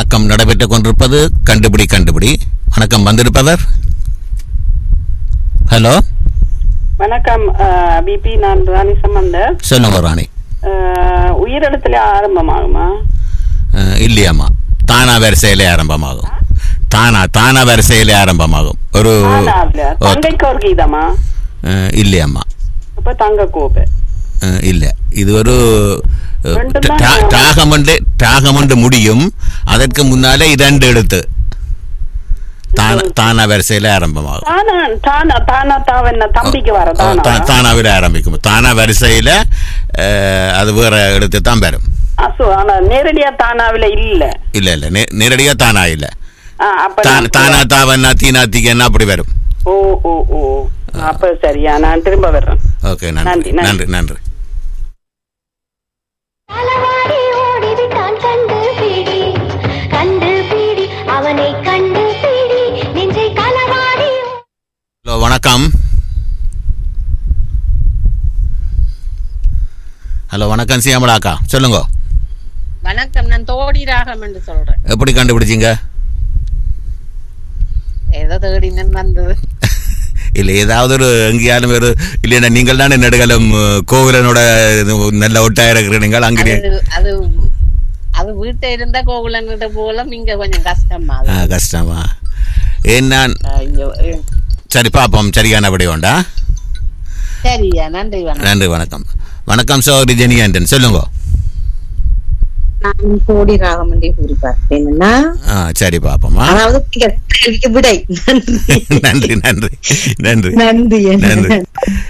வணக்கம் நடைபெற்றுக் கொண்டிருப்பது கண்டுபிடி கண்டுபிடி வணக்கம் வந்திருப்பவர் ஹலோ வணக்கம் பிபி நான் ராணி சம்பந்தர் சொல்லுங்க ராணி அஹ், உயிரெழுத்துல ஆரம்பமாகுமா அஹ், இல்லையாம்மா தானா வரிசையிலே ஆரம்பமாகும் தானா தானா வரிசையிலே ஆரம்பமாகும் ஒரு தானாவில ஓ, தங்கைக்கு ஒரு கீதமா அஹ், இல்லையாம்மா அப்ப தங்க கோபு அஹ், இல்ல இது ஒரு அஹ், ரெண்டும் தான் டா- டாகமண்டு டாகமண்டு முடியும் அதற்கு முன்னாலே இரண்டு எழுத்து தானா தானா வரிசையில ஆரம்பமாகும் தானா தானா தானா தாவஎன்ன தம்பிக்கு வர ஓ, தானா தா- தானாவில ஆரம்பிக்கும் தானா வரிசையில அஹ், அது வேற எடுத்து தான் வரும் அசு ஆனா நேரடியா தானாவில இல்ல இல்ல இல்ல நே- நேரடியா தானா இல்ல ஆ, அப்ப தா- நான் தானா தாவன்னா தீனா தீகன்னா அப்படி வரும் ஓ ஓ ஓ அப்ப சரியா நான் திரும்ப வர்றேன் ஓகே நன்றி நன்றி, நன்றி. நன்றி நன்றி களவாடி ஓடிவிட்டான் கண்டுபிடி கண்டுபிடி அவனை கண்டுபிடி நெஞ்சை களவாடி ஹலோ வணக்கம் ஹலோ வணக்கம் சியாமலாக்கா சொல்லுங்க வணக்கம் நான் தோடி ராகம் என்று சொல்றேன் எப்படி கண்டுபிடிச்சீங்க ஏதோ தேடினன் வந்தது இல்ல ஏதாவது ஒரு எங்கேயாலும் ஒரு இல்லைன்னா நீங்கள் தானே நெடுகலம் அஹ், கோவிலனோட இது நல்ல ஒட்டாயிரம் இருக்கிறீங்க அங்கே அது அது அது வீட்டை இருந்தா கோகுலங்கிட்ட போல இங்க கொஞ்சம் கஷ்டமா அது. ஆ, கஷ்டமா ஏன் நான் ஐயோ, ஐயோ. சரி பாப்போம் சரியான விடை உண்டா சரியா நன்றி வணக்கம் நன்றி வணக்கம் வணக்கம் சோதரி ஜெனியாண்டன் சொல்லுங்க நான் கோடி ராகம் என்றே கூறி பார்த்தேன் என்னன்னா, ஆ சரி பாப்போமா அதாவது நீங்க கேள்விக்கு விடை நன்றி நன்றி நன்றி நன்றி நன்றி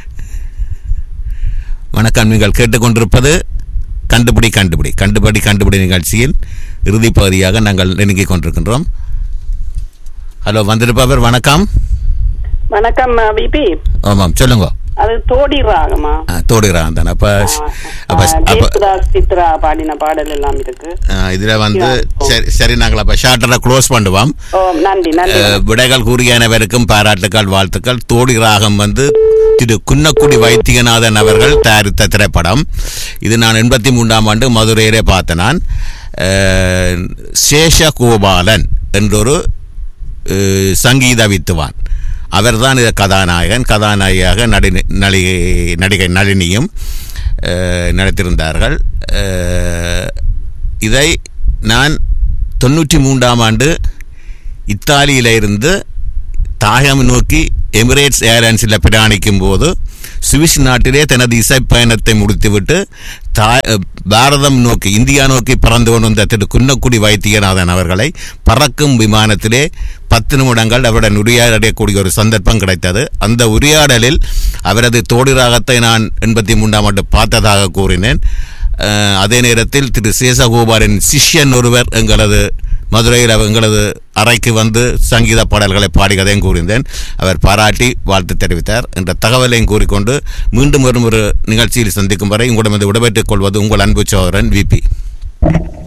வணக்கம் நீங்கள் கேட்டுக்கொண்டிருப்பது கண்டுபிடி கண்டுபிடி கண்டுபிடி கண்டுபிடி நிகழ்ச்சியில் இறுதி பகுதியாக நாங்கள் நெருங்கிக் கொண்டிருக்கின்றோம் ஹலோ வந்திருப்பவர் வணக்கம் வணக்கம் பிபி ஆமாம் சொல்லுங்க அது தோடி ராகமா ஆ, தோடுகிறான் தானே அப்போ அப்போ அப்போ ஜெயசுதாஸ் சித்ரா பாடின பாடல் எல்லாம் இருக்கு இதில் வந்து சரி சரி நாங்கள் அப்போ ஷார்ட்டரை க்ளோஸ் பண்ணுவோம் ஓ நன்றி நன்றி அஹ், விடைகள் கூறிய அனைவருக்கும் பாராட்டுக்கள் வாழ்த்துக்கள் தோடி ராகம் வந்து திரு குன்னக்குடி வைத்தியநாதன் அவர்கள் தயாரித்த திரைப்படம் இது நான் எண்பத்தி மூன்றாம் ஆண்டு மதுரையிலே பார்த்தேன் நான் அஹ், சேஷகோபாலன் என்றொரு அஹ், சங்கீத வித்துவான் அவர்தான் இத கதாநாயகன் கதாநாயகியாக நடி நடிகை நடிகை நளினியும் அஹ், நடித்திருந்தார்கள் அஹ், இதை நான் தொண்ணூற்றி மூன்றாம் ஆண்டு இத்தாலியில இருந்து தாயம் நோக்கி எமிரேட்ஸ் ஏர்லைன்ஸில் பிரயாணிக்கும் போது சுவிஸ் நாட்டிலே தனது இசை பயணத்தை முடித்துவிட்டு தாய் அஹ், பாரதம் நோக்கி இந்தியா நோக்கி பறந்து கொண்டிருந்த திரு குன்னக்குடி வைத்தியநாதன் அவர்களை பறக்கும் விமானத்திலே பத்து நிமிடங்கள் அவருடன் உரையாடக்கூடிய ஒரு சந்தர்ப்பம் கிடைத்தது அந்த உரையாடலில் அவரது தோடி ராகத்தை நான் எண்பத்தி மூன்றாம் ஆண்டு பார்த்ததாக கூறினேன் அஹ், அதே நேரத்தில் திரு சேசகோபாலின் சிஷ்யன் ஒருவர் எங்களது மதுரையில் அவர் எங்களது அறைக்கு வந்து சங்கீத பாடல்களை பாடியதையும் கூறியிருந்தேன் அவர் பாராட்டி வாழ்த்து தெரிவித்தார் என்ற தகவலையும் கூறிக்கொண்டு மீண்டும் வரும் ஒரு நிகழ்ச்சியில் சந்திக்கும் வரை உங்களிடமிருந்து விடைபெற்றுக் கொள்வது உங்கள் அன்பு சோதரன் விபி